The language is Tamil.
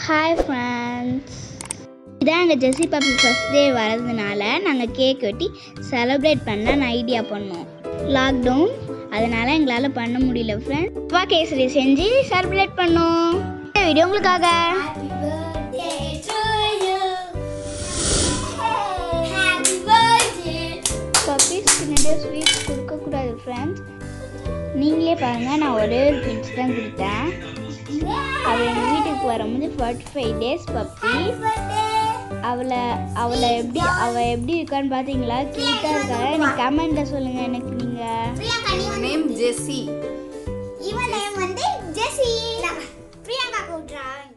ஹாய் ஃப்ரெண்ட்ஸ் இதான் எங்கள் ஜெஸ்ஸி பப்பி ஃபஸ்ட் டே வரதுனால நாங்கள் கேக் வெட்டி செலிப்ரேட் பண்ண ஐடியா பண்ணோம் லாக்டவுன் அதனால எங்களால் பண்ண முடியல ஃப்ரெண்ட்ஸ் வா கேசரி செஞ்சு செலிப்ரேட் பண்ணோம் இந்த வீடியோ உங்களுக்காக Happy birthday to you. Happy birthday. பப்பீஸ்க்கு நிறைய ஸ்வீட்ஸ் கொடுக்கக்கூடாது ஃப்ரெண்ட்ஸ் நீங்களே பாருங்கள் நான் ஒரே ஒரு பிஞ்ச் தான் கொடுத்தேன் அவள் எங்கள் வீட்டுக்கு வரும்போது ஃபார்ட்டி ஃபைவ் டேஸ் பப்பி அவளை அவளை எப்படி அவள் எப்படி இருக்கான்னு பார்த்தீங்களா க்யூட்டாக இருக்கா நீ கமெண்ட்டில் சொல்லுங்கள் எனக்கு நீங்கள் பிரியங்கா நீ வந்து நேம் ஜெஸ்ஸி இவன் நேம் வந்து ஜெசி பிரியங்கா கூட்றாங்க